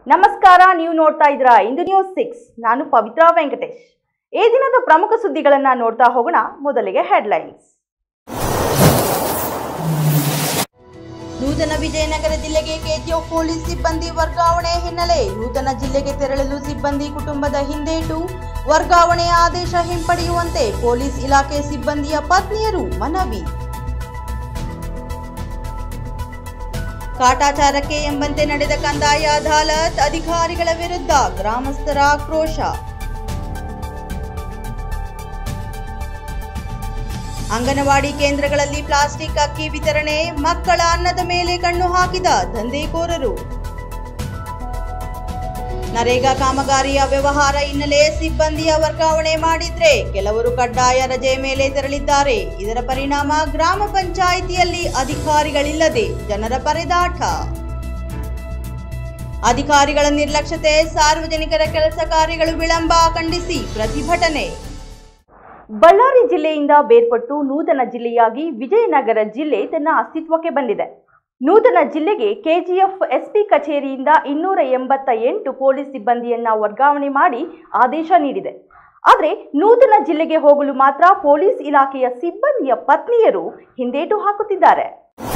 ನಮಸ್ಕಾರ ನೀವು ನೋಡ್ತಾ ಇದ್ದೀರಾ ಇಂದು ನ್ಯೂಸ್ ಸಿಕ್ಸ್ ನಾನು ಪವಿತ್ರ ವೆಂಕಟೇಶ್ ಈ ದಿನದ ಪ್ರಮುಖ ಸುದ್ದಿಗಳನ್ನ ನೋಡ್ತಾ ಹೋಗೋಣ ಮೊದಲಿಗೆ ಹೆಡ್ಲೈನ್ಸ್ ನೂತನ ವಿಜಯನಗರ ಜಿಲ್ಲೆಗೆ ಕೆಜಿಎಫ್ ಪೊಲೀಸ್ ಸಿಬ್ಬಂದಿ ವರ್ಗಾವಣೆ ಹಿನ್ನೆಲೆ ನೂತನ ಜಿಲ್ಲೆಗೆ ತೆರಳಲು ಸಿಬ್ಬಂದಿ ಕುಟುಂಬದ ಹಿಂದೇಟು ವರ್ಗಾವಣೆ ಆದೇಶ ಹಿಂಪಡೆಯುವಂತೆ ಪೊಲೀಸ್ ಇಲಾಖೆ ಸಿಬ್ಬಂದಿಯ ಪತ್ನಿಯರು ಮನವಿ ಕಾಟಾಚಾರಕ್ಕೆ ಎಂಬಂತೆ ನಡೆದ ಕಂದಾಯ ಅದಾಲತ್ ಅಧಿಕಾರಿಗಳ ವಿರುದ್ಧ ಗ್ರಾಮಸ್ಥರ ಆಕ್ರೋಶ ಅಂಗನವಾಡಿ ಕೇಂದ್ರಗಳಲ್ಲಿ ಪ್ಲಾಸ್ಟಿಕ್ ಅಕ್ಕಿ ವಿತರಣೆ ಮಕ್ಕಳ ಅನ್ನದ ಮೇಲೆ ಕಣ್ಣು ಹಾಕಿದ ದಂಧೆಕೋರರು ನರೇಗಾ ಕಾಮಗಾರಿಯ ವ್ಯವಹಾರ ಹಿನ್ನೆಲೆ ಸಿಬ್ಬಂದಿಯ ವರ್ಗಾವಣೆ ಮಾಡಿದ್ರೆ ಕೆಲವರು ಕಡ್ಡಾಯ ರಜೆ ಮೇಲೆ ತೆರಳಿದ್ದಾರೆ ಇದರ ಪರಿಣಾಮ ಗ್ರಾಮ ಪಂಚಾಯಿತಿಯಲ್ಲಿ ಅಧಿಕಾರಿಗಳಿಲ್ಲದೆ ಜನರ ಪರದಾಟ ಅಧಿಕಾರಿಗಳ ನಿರ್ಲಕ್ಷ್ಯತೆ ಸಾರ್ವಜನಿಕರ ಕೆಲಸ ಕಾರ್ಯಗಳು ವಿಳಂಬ ಖಂಡಿಸಿ ಪ್ರತಿಭಟನೆ ಬಳ್ಳಾರಿ ಜಿಲ್ಲೆಯಿಂದ ಬೇರ್ಪಟ್ಟು ನೂತನ ಜಿಲ್ಲೆಯಾಗಿ ವಿಜಯನಗರ ಜಿಲ್ಲೆ ತನ್ನ ಅಸ್ತಿತ್ವಕ್ಕೆ ಬಂದಿದೆ ನೂತನ ಜಿಲ್ಲೆಗೆ ಕೆಜಿಎಫ್ ಎಸ್ಪಿ ಕಚೇರಿಯಿಂದ ಇನ್ನೂರ ಎಂಬತ್ತ ಎಂಟು ಪೊಲೀಸ್ ಸಿಬ್ಬಂದಿಯನ್ನ ವರ್ಗಾವಣೆ ಮಾಡಿ ಆದೇಶ ನೀಡಿದೆ ಆದರೆ ನೂತನ ಜಿಲ್ಲೆಗೆ ಹೋಗಲು ಮಾತ್ರ ಪೊಲೀಸ್ ಇಲಾಖೆಯ ಸಿಬ್ಬಂದಿಯ ಪತ್ನಿಯರು ಹಿಂದೇಟು ಹಾಕುತ್ತಿದ್ದಾರೆ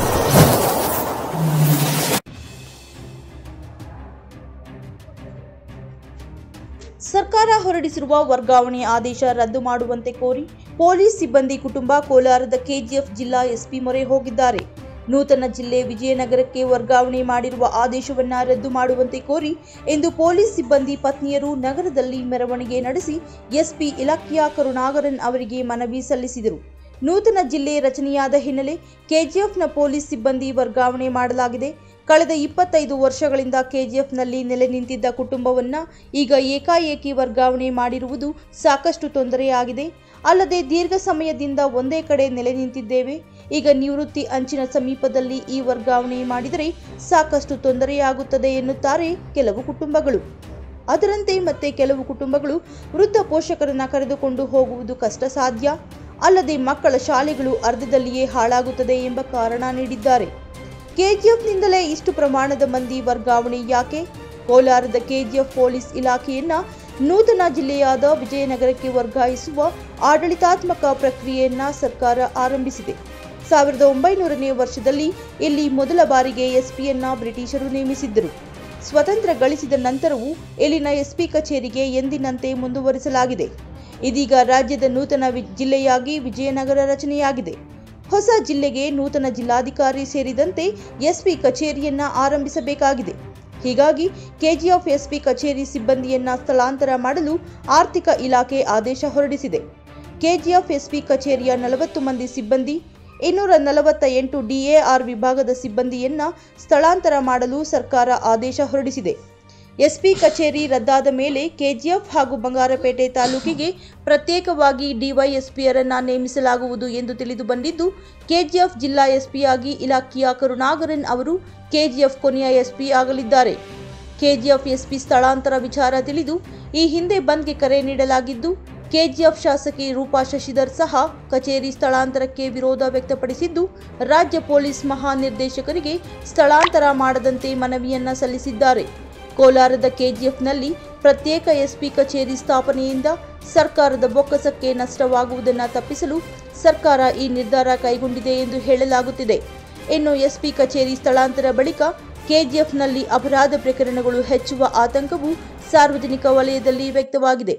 ಸರ್ಕಾರ ಹೊರಡಿಸಿರುವ ವರ್ಗಾವಣೆ ಆದೇಶ ರದ್ದು ಮಾಡುವಂತೆ ಕೋರಿ ಪೊಲೀಸ್ ಸಿಬ್ಬಂದಿ ಕುಟುಂಬ ಕೋಲಾರದ ಕೆಜಿಎಫ್ ಜಿಲ್ಲಾ ಎಸ್ಪಿ ಮೊರೆ ಹೋಗಿದ್ದಾರೆ ನೂತನ ಜಿಲ್ಲೆ ವಿಜಯನಗರಕ್ಕೆ ವರ್ಗಾವಣೆ ಮಾಡಿರುವ ಆದೇಶವನ್ನ ರದ್ದು ಮಾಡುವಂತೆ ಕೋರಿ ಇಂದು ಪೊಲೀಸ್ ಸಿಬ್ಬಂದಿ ಪತ್ನಿಯರು ನಗರದಲ್ಲಿ ಮೆರವಣಿಗೆ ನಡೆಸಿ ಎಸ್ಪಿ ಇಲಾಖೆಯ ಕರುಣಾಕರನ್ ಅವರಿಗೆ ಮನವಿ ಸಲ್ಲಿಸಿದರು ನೂತನ ಜಿಲ್ಲೆ ರಚನೆಯಾದ ಹಿನ್ನೆಲೆ ಕೆಜಿಎಫ್ನ ಪೊಲೀಸ್ ಸಿಬ್ಬಂದಿ ವರ್ಗಾವಣೆ ಮಾಡಲಾಗಿದೆ ಕಳೆದ ಇಪ್ಪತ್ತೈದು ವರ್ಷಗಳಿಂದ ಕೆಜಿಎಫ್ನಲ್ಲಿ ನೆಲೆ ನಿಂತಿದ್ದ ಕುಟುಂಬವನ್ನ ಈಗ ಏಕಾಏಕಿ ವರ್ಗಾವಣೆ ಮಾಡಿರುವುದು ಸಾಕಷ್ಟು ತೊಂದರೆಯಾಗಿದೆ ಅಲ್ಲದೆ ದೀರ್ಘ ಸಮಯದಿಂದ ಒಂದೇ ಕಡೆ ನೆಲೆ ನಿಂತಿದ್ದೇವೆ ಈಗ ನಿವೃತ್ತಿ ಅಂಚಿನ ಸಮೀಪದಲ್ಲಿ ಈ ವರ್ಗಾವಣೆ ಮಾಡಿದರೆ ಸಾಕಷ್ಟು ತೊಂದರೆಯಾಗುತ್ತದೆ ಎನ್ನುತ್ತಾರೆ ಕೆಲವು ಕುಟುಂಬಗಳು ಅದರಂತೆ ಮತ್ತೆ ಕೆಲವು ಕುಟುಂಬಗಳು ವೃದ್ಧ ಪೋಷಕರನ್ನ ಕರೆದುಕೊಂಡು ಹೋಗುವುದು ಕಷ್ಟ ಸಾಧ್ಯ ಅಲ್ಲದೆ ಮಕ್ಕಳ ಶಾಲೆಗಳು ಅರ್ಧದಲ್ಲಿಯೇ ಹಾಳಾಗುತ್ತದೆ ಎಂಬ ಕಾರಣ ನೀಡಿದ್ದಾರೆ ಕೆಜಿಎಫ್ನಿಂದಲೇ ಇಷ್ಟು ಪ್ರಮಾಣದ ಮಂದಿ ವರ್ಗಾವಣೆ ಯಾಕೆ ಕೋಲಾರದ ಕೆಜಿಎಫ್ ಪೊಲೀಸ್ ಇಲಾಖೆಯನ್ನ ನೂತನ ಜಿಲ್ಲೆಯಾದ ವಿಜಯನಗರಕ್ಕೆ ವರ್ಗಾಯಿಸುವ ಆಡಳಿತಾತ್ಮಕ ಪ್ರಕ್ರಿಯೆಯನ್ನ ಸರ್ಕಾರ ಆರಂಭಿಸಿದೆ ಸಾವಿರದ ಒಂಬೈನೂರನೇ ವರ್ಷದಲ್ಲಿ ಇಲ್ಲಿ ಮೊದಲ ಬಾರಿಗೆ ಎಸ್ಪಿಯನ್ನ ಬ್ರಿಟಿಷರು ನೇಮಿಸಿದ್ದರು ಸ್ವತಂತ್ರ ಗಳಿಸಿದ ನಂತರವೂ ಇಲ್ಲಿನ ಎಸ್ಪಿ ಕಚೇರಿಗೆ ಎಂದಿನಂತೆ ಮುಂದುವರಿಸಲಾಗಿದೆ ಇದೀಗ ರಾಜ್ಯದ ನೂತನ ವಿ- ಜಿಲ್ಲೆಯಾಗಿ ವಿಜಯನಗರ ರಚನೆಯಾಗಿದೆ ಹೊಸ ಜಿಲ್ಲೆಗೆ ನೂತನ ಜಿಲ್ಲಾಧಿಕಾರಿ ಸೇರಿದಂತೆ ಎಸ್ಪಿ ಕಚೇರಿಯನ್ನ ಆರಂಭಿಸಬೇಕಾಗಿದೆ ಹೀಗಾಗಿ ಕೆಜಿಎಫ್ ಎಸ್ಪಿ ಕಚೇರಿ ಸಿಬ್ಬಂದಿಯನ್ನ ಸ್ಥಳಾಂತರ ಮಾಡಲು ಆರ್ಥಿಕ ಇಲಾಖೆ ಆದೇಶ ಹೊರಡಿಸಿದೆ ಕೆಜಿಎಫ್ ಎಸ್ಪಿ ಕಚೇರಿಯ ನಲವತ್ತು ಮಂದಿ ಸಿಬ್ಬಂದಿ ಇನ್ನೂರ ನಲವತ್ತ ಎಂಟು ಡಿಎಆರ್ ವಿಭಾಗದ ಸಿಬ್ಬಂದಿಯನ್ನ ಸ್ಥಳಾಂತರ ಮಾಡಲು ಸರ್ಕಾರ ಆದೇಶ ಹೊರಡಿಸಿದೆ ಎಸ್ಪಿ ಕಚೇರಿ ರದ್ದಾದ ಮೇಲೆ ಕೆಜಿಎಫ್ ಹಾಗೂ ಬಂಗಾರಪೇಟೆ ತಾಲೂಕಿಗೆ ಪ್ರತ್ಯೇಕವಾಗಿ ಡಿವೈಎಸ್ಪಿಯರನ್ನ ನೇಮಿಸಲಾಗುವುದು ಎಂದು ತಿಳಿದು ಬಂದಿದ್ದು ಕೆಜಿಎಫ್ ಜಿಲ್ಲಾ ಎಸ್ಪಿಯಾಗಿ ಇಲಾಖೆಯ ಕರುಣಾಕರನ್ ಅವರು ಕೆಜಿಎಫ್ ಕೊನೆಯ ಎಸ್ಪಿ ಆಗಲಿದ್ದಾರೆ ಕೆಜಿಎಫ್ ಎಸ್ಪಿ ಸ್ಥಳಾಂತರ ವಿಚಾರ ತಿಳಿದು ಈ ಹಿಂದೆ ಬಂದ್ಗೆ ಕರೆ ನೀಡಲಾಗಿದ್ದು ಕೆಜಿಎಫ್ ಶಾಸಕಿ ರೂಪಾ ಶಶಿಧರ್ ಸಹ ಕಚೇರಿ ಸ್ಥಳಾಂತರಕ್ಕೆ ವಿರೋಧ ವ್ಯಕ್ತಪಡಿಸಿದ್ದು ರಾಜ್ಯ ಪೊಲೀಸ್ ಮಹಾನಿರ್ದೇಶಕರಿಗೆ ಸ್ಥಳಾಂತರ ಮಾಡದಂತೆ ಮನವಿಯನ್ನ ಸಲ್ಲಿಸಿದ್ದಾರೆ ಕೋಲಾರದ ಕೆಜಿಎಫ್ನಲ್ಲಿ ಪ್ರತ್ಯೇಕ ಎಸ್ಪಿ ಕಚೇರಿ ಸ್ಥಾಪನೆಯಿಂದ ಸರ್ಕಾರದ ಬೊಕ್ಕಸಕ್ಕೆ ನಷ್ಟವಾಗುವುದನ್ನು ತಪ್ಪಿಸಲು ಸರ್ಕಾರ ಈ ನಿರ್ಧಾರ ಕೈಗೊಂಡಿದೆ ಎಂದು ಹೇಳಲಾಗುತ್ತಿದೆ ಇನ್ನು ಎಸ್ಪಿ ಕಚೇರಿ ಸ್ಥಳಾಂತರ ಬಳಿಕ ಕೆಜಿಎಫ್ನಲ್ಲಿ ಅಪರಾಧ ಪ್ರಕರಣಗಳು ಹೆಚ್ಚುವ ಆತಂಕವು ಸಾರ್ವಜನಿಕ ವಲಯದಲ್ಲಿ ವ್ಯಕ್ತವಾಗಿದೆ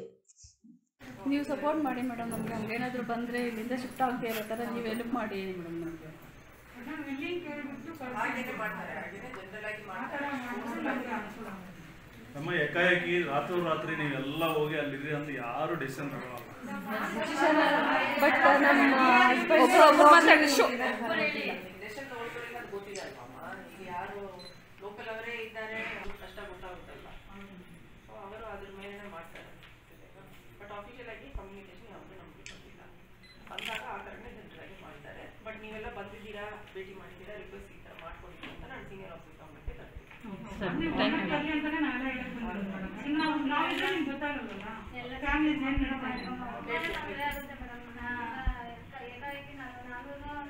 ನೀವು ಸಪೋರ್ಟ್ ಮಾಡಿ ಮೇಡಮ್ ನಮಗೆ ಹಂಗೇನಾದರೂ ಬಂದರೆ ಇಲ್ಲಿಂದ ಶಿಫ್ಟ್ ಆಗದೆ ಇರೋ ಥರ ನೀವು ಹೆಲ್ಪ್ ಮಾಡಿ ಮೇಡಮ್ ನಮಗೆ ನಮ್ಮ ಏಕಾಏಕಿ ರಾತ್ರೋರಾತ್ರಿ ನೀವೆಲ್ಲ ಹೋಗಿ ಅಲ್ಲಿದ್ರಿ ಅಂತ ಯಾರು ಡಿಸಿಷನ್ ತಗೊಳಲ್ಲ ಬಟ್ ನಮ್ಮ ಒಬ್ರು ಒಬ್ರು ಮಾತಾಡಿ ಶೋ ಯಾರು ಲೋಕಲ್ ಅವರೇ ಇದ್ದಾರೆ ಅವ್ರಿಗೆ ಕಷ್ಟ ಗೊತ್ತಾಗುತ್ತಲ್ಲ ಸೊ ಅವರು ಅದ್ರ ಮೇಲೆ ಮಾಡ್ತಾರೆ ಬಟ್ ಆಫಿಷಿಯಲ್ ಆಗಿ ಕಮ್ಯುನಿಕೇಶನ್ ಯಾವುದು ನಮಗೆ ಬಂದಿಲ್ಲ ಬಂದಾಗ ಆ ಥರನೇ ಜನರಾಗಿ ಮಾಡ್ತಾರೆ ಬಟ್ ನೀವೆಲ್ಲ ಬಂದಿದ್ದೀರಾ ಭೇಟಿ ಮಾಡಿದ್ದೀರಾ ರಿಕ್ವೆಸ್ಟ್ ಈ ಥರ ಮಾಡ್ಕೊಂಡಿದ್ದೀರಾ ಅಂತ ನಾನು ಸೀನಿಯರ್ ಆಫೀಸರ್ ಗಮನಕ್ಕೆ ತರ್ತೀನಿ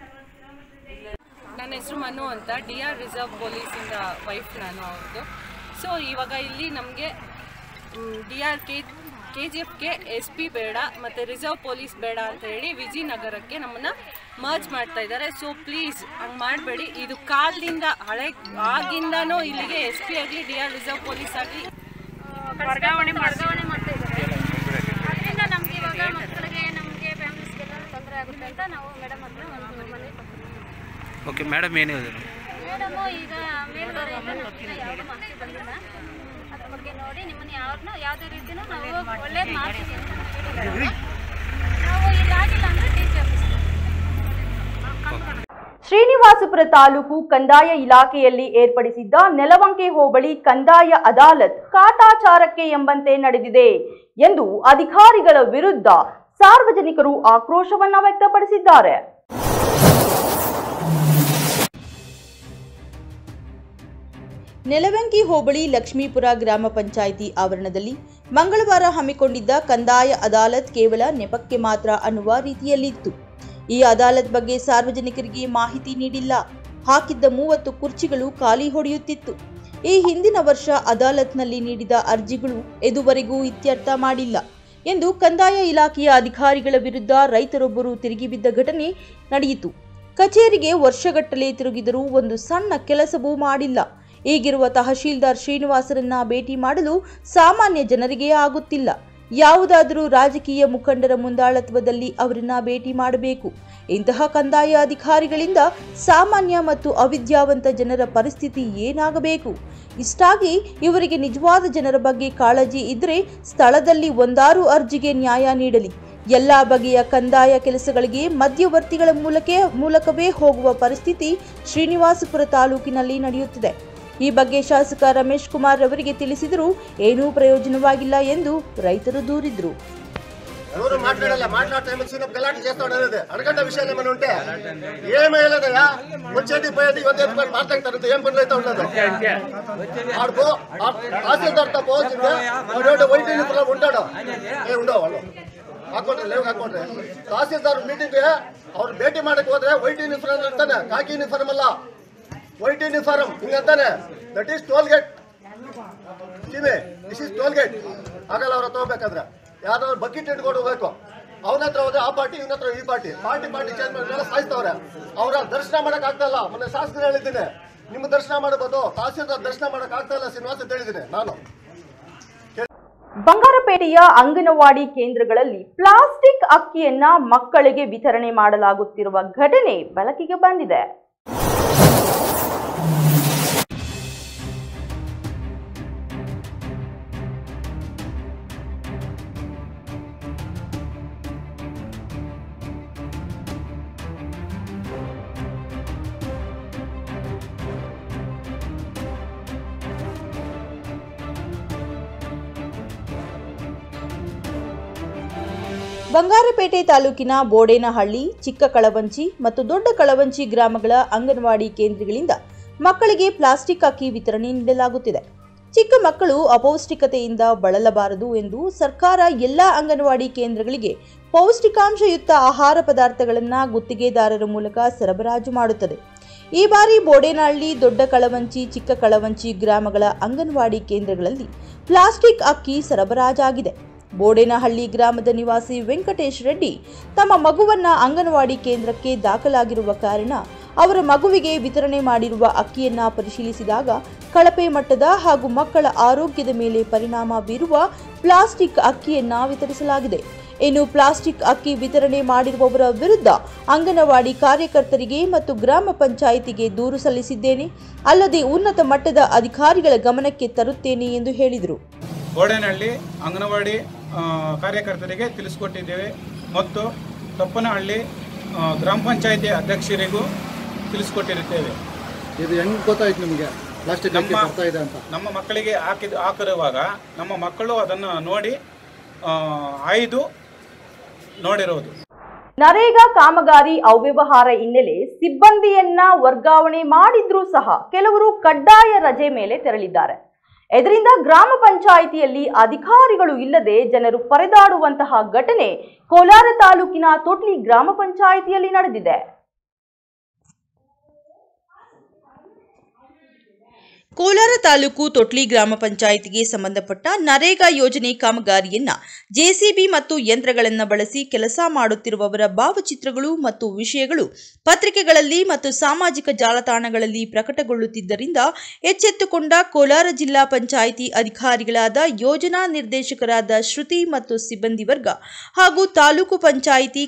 ನನ್ನ ಹೆಸರು ಮನು ಅಂತ ಡಿ ಆರ್ ರಿಸರ್ವ್ ಪೊಲೀಸಿಂದ ವೈಫ್ ನಾನು ಅವ್ರದ್ದು ಸೊ ಇವಾಗ ಇಲ್ಲಿ ನಮಗೆ D R K K G ಎಫ್ಗೆ ಎಸ್ ಪಿ ಬೇಡ ಮತ್ತು ರಿಸರ್ವ್ ಪೊಲೀಸ್ ಬೇಡ ಅಂತ ಹೇಳಿ ವಿಜಯನಗರಕ್ಕೆ ನಮ್ಮನ್ನು ಮರ್ಜ್ ಮಾಡ್ತಾ ಇದ್ದಾರೆ ಸೊ ಪ್ಲೀಸ್ ಹಂಗೆ ಮಾಡಬೇಡಿ ಇದು ಕಾಲದಿಂದ ಹಳೆ ಆಗಿಂದನೂ ಇಲ್ಲಿಗೆ ಎಸ್ ಪಿ ಆಗಲಿ ಡಿ ಆರ್ ರಿಸರ್ವ್ ಪೊಲೀಸ್ ಆಗಲಿ ವರ್ಗಾವಣೆ ವರ್ಗಾವಣೆ ಮಾಡ್ತಾ ಇದ್ದಾರೆ ಅದರಿಂದ ನಮ್ಗೆ ಇವಾಗ ಮಕ್ಕಳಿಗೆ ನಮಗೆ ಫ್ಯಾಮಿಲೀಸ್ಗೆಲ್ಲ ತೊಂದರೆ ಆಗುತ್ತೆ ಅಂತ ನಾವು ಮೇಡಮ್ ಹತ್ರ ಒಂದು ಮನೆ ಕೊಟ್ಟಿದ್ದೀವಿ ಓಕೆ ಮೇಡಮ್ ಏನು ಹೇಳಿದ್ರು ಮೇಡಮು ಈಗ ಮೇಲ್ಗಡೆಯಿಂದ ನಮಗೆ ಯಾವುದು ಮಾಹಿತಿ ಬಂದಿಲ್ಲ ಅದ್ರ ಬಗ್ಗೆ ನೋಡಿ ನಿಮ್ಮನ್ನು ಯಾರನ್ನೂ ಯಾವುದೇ ರೀತಿನೂ ನಾವು ಒಳ್ಳೇದು ಮಾಡ್ತೀವಿ ಅಂತ ಹೇಳಿದ್ದಾರೆ. ನಾವು ಇದಾಗಿಲ್ಲ ಅಂದರೆ D C office Srinivasapura taluk ಕಂದಾಯ ಇಲಾಖೆಯಲ್ಲಿ ಏರ್ಪಡಿಸಿದ್ದ ನೆಲವಂಕೆ ಹೋಬಳಿ ಕಂದಾಯ ಅದಾಲತ್ ಕಾಟಾಚಾರಕ್ಕೆ ಎಂಬಂತೆ ನಡೆದಿದೆ ಎಂದು ಅಧಿಕಾರಿಗಳ ವಿರುದ್ಧ ಸಾರ್ವಜನಿಕರು ಆಕ್ರೋಶವನ್ನ ವ್ಯಕ್ತಪಡಿಸಿದ್ದಾರೆ ನೆಲವಂಕಿ ಹೋಬಳಿ ಲಕ್ಷ್ಮೀಪುರ ಗ್ರಾಮ ಪಂಚಾಯಿತಿ ಆವರಣದಲ್ಲಿ ಮಂಗಳವಾರ ಹಮ್ಮಿಕೊಂಡಿದ್ದ ಕಂದಾಯ ಅದಾಲತ್ ಕೇವಲ ನೆಪಕ್ಕೆ ಮಾತ್ರ ಅನ್ನುವ ರೀತಿಯಲ್ಲಿತ್ತು ಈ ಅದಾಲತ್ ಬಗ್ಗೆ ಸಾರ್ವಜನಿಕರಿಗೆ ಮಾಹಿತಿ ನೀಡಿಲ್ಲ ಹಾಕಿದ್ದ ಮೂವತ್ತು ಕುರ್ಚಿಗಳು ಖಾಲಿ ಹೊಡೆಯುತ್ತಿತ್ತು ಈ ಹಿಂದಿನ ವರ್ಷ ಅದಾಲತ್ನಲ್ಲಿ ನೀಡಿದ ಅರ್ಜಿಗಳು ಇದುವರೆಗೂ ಇತ್ಯರ್ಥ ಮಾಡಿಲ್ಲ ಎಂದು ಕಂದಾಯ ಇಲಾಖೆಯ ಅಧಿಕಾರಿಗಳ ವಿರುದ್ಧ ರೈತರೊಬ್ಬರು ತಿರುಗಿಬಿದ್ದ ಘಟನೆ ನಡೆಯಿತು ಕಚೇರಿಗೆ ವರ್ಷಗಟ್ಟಲೆ ತಿರುಗಿದರೂ ಒಂದು ಸಣ್ಣ ಕೆಲಸವೂ ಮಾಡಿಲ್ಲ ಈಗಿರುವ ತಹಶೀಲ್ದಾರ್ ಶ್ರೀನಿವಾಸರನ್ನ ಭೇಟಿ ಮಾಡಲು ಸಾಮಾನ್ಯ ಜನರಿಗೆ ಆಗುತ್ತಿಲ್ಲ ಯಾವುದಾದರೂ ರಾಜಕೀಯ ಮುಖಂಡರ ಮುಂದಾಳತ್ವದಲ್ಲಿ ಅವರನ್ನ ಭೇಟಿ ಮಾಡಬೇಕು ಇಂತಹ ಕಂದಾಯ ಅಧಿಕಾರಿಗಳಿಂದ ಸಾಮಾನ್ಯ ಮತ್ತು ಅವಿದ್ಯಾವಂತ ಜನರ ಪರಿಸ್ಥಿತಿ ಏನಾಗಬೇಕು ಇಷ್ಟಾಗಿ ಇವರಿಗೆ ನಿಜವಾದ ಜನರ ಬಗ್ಗೆ ಕಾಳಜಿ ಇದ್ರೆ ಸ್ಥಳದಲ್ಲಿ ಒಂದಾರು ಅರ್ಜಿಗೆ ನ್ಯಾಯ ನೀಡಲಿ ಎಲ್ಲ ಬಗೆಯ ಕಂದಾಯ ಕೆಲಸಗಳಿಗೆ ಮಧ್ಯವರ್ತಿಗಳ ಮೂಲಕ ಮೂಲಕವೇ ಹೋಗುವ ಪರಿಸ್ಥಿತಿ ಶ್ರೀನಿವಾಸಪುರ ತಾಲೂಕಿನಲ್ಲಿ ನಡೆಯುತ್ತಿದೆ ಈ ಬಗ್ಗೆ ಶಾಸಕ ರಮೇಶ್ ಕುಮಾರ್ ಅವರಿಗೆ ತಿಳಿಸಿದರೂ ಏನೂ ప్రయోజనವಾಗಿಲ್ಲ ಎಂದು రೈತರು దూరిದ್ರು ఎవరు మాట్లాడాలి మాట్లాడే టైం వచ్చినప్పుడు గలాటి చేస్తాడు అనేది అడగంట విషయాలు ఏమైనా ఉంటే ఏమీ లేదయ్యా వచ్చేది పోయేది ఇవన్నీ ఎత్తుకొని మాట్లాడతారు ఏం పనులు అయితే ఉండదు ఆడు పో తహసీల్దార్ తో పోవాల్సిందే వాడు వైట్ యూనిఫామ్ ఉంటాడు ఏ ఉండవు వాళ్ళు ಹಾಕೊಂಡ್ರೆ ಲೇವ್ ಹಾಕೊಂಡ್ರೆ ತಹಸೀಲ್ದಾರ್ ಮೀಟಿಂಗ್ ಅವ್ರು ಭೇಟಿ ಮಾಡಕ್ ಹೋದ್ರೆ ವೈಟ್ ಯೂನಿಫಾರ್ಮ್ ಅಂತಾನೆ ಕಾಕಿ ಯೂನಿಫಾರ್ಮ್ ಅಲ್ಲ ವೈಟ್ ಯೂನಿಫಾರ್ಮ್ ಹಿಂಗಂತಾನೆ ದಟ್ ಈಸ್ ಟೋಲ್ ಗೇಟ್ ಸೀಮೆ ದಿಸ್ ಇಸ್ ಟೋಲ್ ಗೇಟ್ ಆಗಲ್ಲ ಅವ್ರ ತಗೋಬೇಕಾದ್ರೆ ಯಾವ್ದಾದ್ರು ಬಕೆಟ್ ಇಟ್ಕೊಂಡು ಹೋಗ್ಬೇಕು ಅವನ ಹತ್ರ ಹೋದ್ರೆ ಆ ಪಾರ್ಟಿ ಇವನ ಹತ್ರ ಈ ಪಾರ್ಟಿ ಪಾರ್ಟಿ ಪಾರ್ಟಿ ಚೇಂಜ್ ಮಾಡಿದ್ರೆ ಸಾಯಿಸ್ತವ್ರೆ ಅವ್ರ ದರ್ಶನ ಮಾಡಕ್ ಆಗ್ತಾ ಇಲ್ಲ ಮೊನ್ನೆ ಶಾಸಕರು ಹೇಳಿದ್ದೀನಿ ನಿಮ್ಮ ದರ್ಶನ ಮಾಡಬಹುದು ತಹಸೀಲ್ದಾರ್ ದರ್ಶನ ಮಾಡಕ್ ಆಗ್ತಾ ಇಲ್ಲ ಶ್ರೀನಿವಾಸ ಅಂತ ಹೇಳಿದ್ದೀನಿ ನಾನು ಬಂಗಾರಪೇಟೆಯ ಅಂಗನವಾಡಿ ಕೇಂದ್ರಗಳಲ್ಲಿ ಪ್ಲಾಸ್ಟಿಕ್ ಅಕ್ಕಿಯನ್ನ ಮಕ್ಕಳಿಗೆ ವಿತರಣೆ ಮಾಡಲಾಗುತ್ತಿರುವ ಘಟನೆ ಬೆಳಕಿಗೆ ಬಂದಿದೆ ಬಂಗಾರಪೇಟೆ ತಾಲೂಕಿನ ಬೋಡೇನಹಳ್ಳಿ ಚಿಕ್ಕ ಕಳವಂಚಿ ಮತ್ತು ದೊಡ್ಡ ಕಳವಂಚಿ ಗ್ರಾಮಗಳ ಅಂಗನವಾಡಿ ಕೇಂದ್ರಗಳಿಂದ ಮಕ್ಕಳಿಗೆ ಪ್ಲಾಸ್ಟಿಕ್ ಅಕ್ಕಿ ವಿತರಣೆ ನೀಡಲಾಗುತ್ತಿದೆ ಚಿಕ್ಕ ಮಕ್ಕಳು ಅಪೌಷ್ಟಿಕತೆಯಿಂದ ಬಳಲಬಾರದು ಎಂದು ಸರ್ಕಾರ ಎಲ್ಲ ಅಂಗನವಾಡಿ ಕೇಂದ್ರಗಳಿಗೆ ಪೌಷ್ಟಿಕಾಂಶಯುಕ್ತ ಆಹಾರ ಪದಾರ್ಥಗಳನ್ನು ಗುತ್ತಿಗೆದಾರರ ಮೂಲಕ ಸರಬರಾಜು ಮಾಡುತ್ತದೆ ಈ ಬಾರಿ ಬೋಡೇನಹಳ್ಳಿ ದೊಡ್ಡ ಕಳವಂಚಿ ಚಿಕ್ಕ ಕಳವಂಚಿ ಗ್ರಾಮಗಳ ಅಂಗನವಾಡಿ ಕೇಂದ್ರಗಳಲ್ಲಿ ಪ್ಲಾಸ್ಟಿಕ್ ಅಕ್ಕಿ ಸರಬರಾಜಾಗಿದೆ ಬೋಡೇನಹಳ್ಳಿ ಗ್ರಾಮದ ನಿವಾಸಿ ವೆಂಕಟೇಶ್ ರೆಡ್ಡಿ ತಮ್ಮ ಮಗುವನ್ನ ಅಂಗನವಾಡಿ ಕೇಂದ್ರಕ್ಕೆ ದಾಖಲಾಗಿರುವ ಕಾರಣ ಅವರ ಮಗುವಿಗೆ ವಿತರಣೆ ಮಾಡಿರುವ ಅಕ್ಕಿಯನ್ನ ಪರಿಶೀಲಿಸಿದಾಗ ಕಳಪೆ ಮಟ್ಟದ ಹಾಗೂ ಮಕ್ಕಳ ಆರೋಗ್ಯದ ಮೇಲೆ ಪರಿಣಾಮ ಬೀರುವ ಪ್ಲಾಸ್ಟಿಕ್ ಅಕ್ಕಿಯನ್ನ ವಿತರಿಸಲಾಗಿದೆ ಇನ್ನು ಪ್ಲಾಸ್ಟಿಕ್ ಅಕ್ಕಿ ವಿತರಣೆ ಮಾಡಿರುವವರ ವಿರುದ್ಧ ಅಂಗನವಾಡಿ ಕಾರ್ಯಕರ್ತರಿಗೆ ಮತ್ತು ಗ್ರಾಮ ಪಂಚಾಯಿತಿಗೆ ದೂರು ಸಲ್ಲಿಸಿದ್ದೇನೆ ಅಲ್ಲದೆ ಉನ್ನತ ಮಟ್ಟದ ಅಧಿಕಾರಿಗಳ ಗಮನಕ್ಕೆ ತರುತ್ತೇನೆ ಎಂದು ಹೇಳಿದರು ಗೋಡೇನಹಳ್ಳಿ ಅಂಗನವಾಡಿ ಆ, ಕಾರ್ಯಕರ್ತರಿಗೆ ತಿಳಿಸ್ಕೊಟ್ಟಿದ್ದೇವೆ ಮತ್ತು ತೊಪ್ಪನಹಳ್ಳಿ ಆ, ಗ್ರಾಮ ಪಂಚಾಯಿತಿ ಅಧ್ಯಕ್ಷರಿಗೂ ತಿಳಿಸ್ಕೊಟ್ಟಿರುತ್ತೇವೆ ಇದು ಹೆಂಗ್ ಗೊತ್ತಾಯ್ತು ನಿಮಗೆ ಪ್ಲಾಸ್ಟಿಕ್ ನಮ್ಮ ಬರ್ತಾ ಇದೆ ಅಂತ ನಮ್ಮ ಮಕ್ಕಳಿಗೆ ಹಾಕಿದ ಹಾಕಿರುವಾಗ ನಮ್ಮ ಮಕ್ಕಳು ಅದನ್ನು ನೋಡಿ ಆ, ಆಯ್ದು ನೋಡಿರೋದು ನರೇಗಾ ಕಾಮಗಾರಿ ಅವ್ಯವಹಾರ ಹಿನ್ನೆಲೆ ಸಿಬ್ಬಂದಿಯನ್ನ ವರ್ಗಾವಣೆ ಮಾಡಿದ್ರೂ ಸಹ ಕೆಲವರು ಕಡ್ಡಾಯ ರಜೆ ಮೇಲೆ ತೆರಳಿದ್ದಾರೆ ಇದರಿಂದ ಗ್ರಾಮ ಪಂಚಾಯಿತಿಯಲ್ಲಿ ಅಧಿಕಾರಿಗಳು ಇಲ್ಲದೆ ಜನರು ಪರದಾಡುವಂತಹ ಘಟನೆ ಕೋಲಾರ ತಾಲೂಕಿನ ತೊಟ್ಲಿ ಗ್ರಾಮ ಪಂಚಾಯಿತಿಯಲ್ಲಿ ನಡೆದಿದೆ ಕೋಲಾರ ತಾಲೂಕು ತೊಟ್ಲಿ ಗ್ರಾಮ ಪಂಚಾಯಿತಿಗೆ ಸಂಬಂಧಪಟ್ಟ ನರೇಗಾ ಯೋಜನೆ ಕಾಮಗಾರಿಯನ್ನ ಜೆಸಿಬಿ ಮತ್ತು ಯಂತ್ರಗಳನ್ನು ಬಳಸಿ ಕೆಲಸ ಮಾಡುತ್ತಿರುವವರ ಭಾವಚಿತ್ರಗಳು ಮತ್ತು ವಿಷಯಗಳು ಪತ್ರಿಕೆಗಳಲ್ಲಿ ಮತ್ತು ಸಾಮಾಜಿಕ ಜಾಲತಾಣಗಳಲ್ಲಿ ಪ್ರಕಟಗೊಳ್ಳುತ್ತಿದ್ದರಿಂದ ಎಚ್ಚೆತ್ತುಕೊಂಡ ಕೋಲಾರ ಜಿಲ್ಲಾ ಪಂಚಾಯಿತಿ ಅಧಿಕಾರಿಗಳಾದ ಯೋಜನಾ ನಿರ್ದೇಶಕರಾದ ಶ್ರುತಿ ಮತ್ತು ಸಿಬ್ಬಂದಿ ವರ್ಗ ಹಾಗೂ ತಾಲೂಕು ಪಂಚಾಯಿತಿ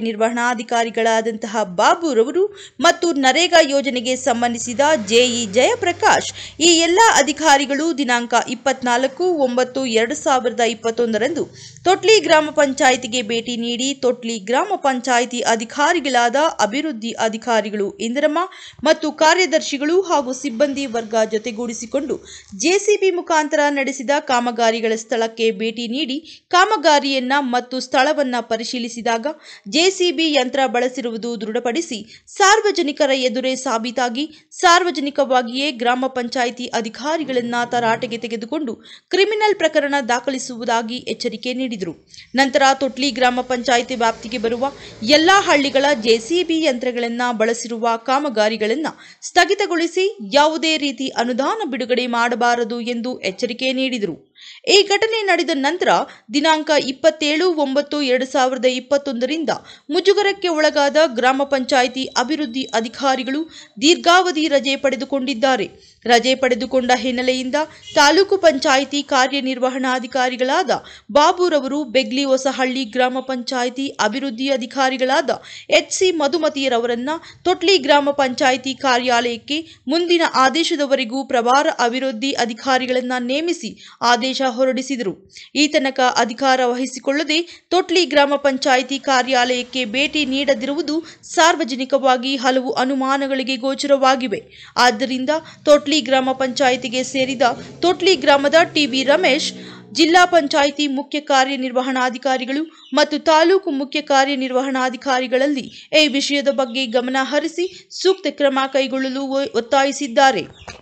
ಕಾರ್ಯನಿರ್ವಹಣಾಧಿಕಾರಿಗಳಾದಂತಹ ಬಾಬುರವರು ಮತ್ತು ನರೇಗಾ ಯೋಜನೆಗೆ ಸಂಬಂಧಿಸಿದ ಜೆಇ ಜಯಪ್ರಕಾಶ್ ಈ ಎಲ್ಲ ಅಧಿಕಾರಿಗಳು ದಿನಾಂಕ ಇಪ್ಪತ್ನಾಲ್ಕು ಒಂಬತ್ತು ಎರಡು ಸಾವಿರದ ಇಪ್ಪತ್ತೊಂದರಂದು ತೊಟ್ಲಿ ಗ್ರಾಮ ಪಂಚಾಯಿತಿಗೆ ಭೇಟಿ ನೀಡಿ ತೊಟ್ಲಿ ಗ್ರಾಮ ಪಂಚಾಯಿತಿ ಅಧಿಕಾರಿಗಳಾದ ಅಭಿವೃದ್ಧಿ ಅಧಿಕಾರಿಗಳು ಇಂದಿರಮ್ಮ ಮತ್ತು ಕಾರ್ಯದರ್ಶಿಗಳು ಹಾಗೂ ಸಿಬ್ಬಂದಿ ವರ್ಗ ಜೊತೆಗೂಡಿಸಿಕೊಂಡು ಜೆಸಿಬಿ ಮುಖಾಂತರ ನಡೆಸಿದ ಕಾಮಗಾರಿಗಳ ಸ್ಥಳಕ್ಕೆ ಭೇಟಿ ನೀಡಿ ಕಾಮಗಾರಿಯನ್ನ ಮತ್ತು ಸ್ಥಳವನ್ನ ಪರಿಶೀಲಿಸಿದಾಗ ಜೆಸಿಬಿ ಯಂತ್ರ ಬಳಸಿರುವುದು ದೃಢಪಡಿಸಿ ಸಾರ್ವಜನಿಕರ ಎದುರೇ ಸಾಬೀತಾಗಿ ಸಾರ್ವಜನಿಕವಾಗಿಯೇ ಗ್ರಾಮ ಪಂಚಾಯಿತಿ ಅಧಿಕಾರಿಗಳನ್ನ ತರಾಟೆಗೆ ತೆಗೆದುಕೊಂಡು ಕ್ರಿಮಿನಲ್ ಪ್ರಕರಣ ದಾಖಲಿಸುವುದಾಗಿ ಎಚ್ಚರಿಕೆ ನೀಡಿದರು ನಂತರ ತೊಟ್ಲಿ ಗ್ರಾಮ ಪಂಚಾಯಿತಿ ವ್ಯಾಪ್ತಿಗೆ ಬರುವ ಎಲ್ಲಾ ಹಳ್ಳಿಗಳ ಜೆಸಿಬಿ ಯಂತ್ರಗಳನ್ನ ಬಳಸಿರುವ ಕಾಮಗಾರಿಗಳನ್ನ ಸ್ಥಗಿತಗೊಳಿಸಿ ಯಾವುದೇ ರೀತಿ ಅನುದಾನ ಬಿಡುಗಡೆ ಮಾಡಬಾರದು ಎಂದು ಎಚ್ಚರಿಕೆ ನೀಡಿದರು ಈ ಘಟನೆ ನಡೆದ ನಂತರ ದಿನಾಂಕ ಇಪ್ಪತ್ತೇಳು ಒಂಬತ್ತು ಎರಡು ಸಾವಿರದ ಇಪ್ಪತ್ತೊಂದರಿಂದ ಮುಜುಗರಕ್ಕೆ ಒಳಗಾದ ಗ್ರಾಮ ಪಂಚಾಯಿತಿ ಅಭಿವೃದ್ಧಿ ಅಧಿಕಾರಿಗಳು ದೀರ್ಘಾವಧಿ ರಜೆ ಪಡೆದುಕೊಂಡಿದ್ದಾರೆ ರಜೆ ಪಡೆದುಕೊಂಡ ಹಿನ್ನೆಲೆಯಿಂದ ತಾಲೂಕು ಪಂಚಾಯಿತಿ ಕಾರ್ಯನಿರ್ವಹಣಾಧಿಕಾರಿಗಳಾದ ಬಾಬುರವರು ಬೆಗ್ಲಿ ಹೊಸಹಳ್ಳಿ ಗ್ರಾಮ ಪಂಚಾಯಿತಿ ಅಭಿವೃದ್ಧಿ ಅಧಿಕಾರಿಗಳಾದ ಎಚ್ ಸಿ ಮಧುಮತಿಯರವರನ್ನ ತೊಟ್ಲಿ ಗ್ರಾಮ ಪಂಚಾಯಿತಿ ಕಾರ್ಯಾಲಯಕ್ಕೆ ಮುಂದಿನ ಆದೇಶದವರೆಗೂ ಪ್ರಭಾರ ಅಭಿವೃದ್ಧಿ ಅಧಿಕಾರಿಗಳನ್ನ ನೇಮಿಸಿ ಆದೇಶ ಹೊರಡಿಸಿದರು ಈ ತನಕ ಅಧಿಕಾರ ವಹಿಸಿಕೊಳ್ಳದೆ ತೊಟ್ಲಿ ಗ್ರಾಮ ಪಂಚಾಯಿತಿ ಕಾರ್ಯಾಲಯಕ್ಕೆ ಭೇಟಿ ನೀಡದಿರುವುದು ಸಾರ್ವಜನಿಕವಾಗಿ ಹಲವು ಅನುಮಾನಗಳಿಗೆ ಗೋಚರವಾಗಿವೆ ಆದ್ದರಿಂದ ತೊಟ್ಲಿ ಗ್ರಾಮ ಪಂಚಾಯಿತಿಗೆ ಸೇರಿದ ತೊಟ್ಲಿ ಗ್ರಾಮದ ಟಿಬಿ ರಮೇಶ್ ಜಿಲ್ಲಾ ಪಂಚಾಯಿತಿ ಮುಖ್ಯ ಕಾರ್ಯನಿರ್ವಹಣಾಧಿಕಾರಿಗಳು ಮತ್ತು ತಾಲೂಕು ಮುಖ್ಯ ಕಾರ್ಯನಿರ್ವಹಣಾಧಿಕಾರಿಗಳಲ್ಲಿ ಈ ವಿಷಯದ ಬಗ್ಗೆ ಗಮನ ಹರಿಸಿ ಸೂಕ್ತ ಕ್ರಮ ಕೈಗೊಳ್ಳಲು ಒ- ಒತ್ತಾಯಿಸಿದ್ದಾರೆ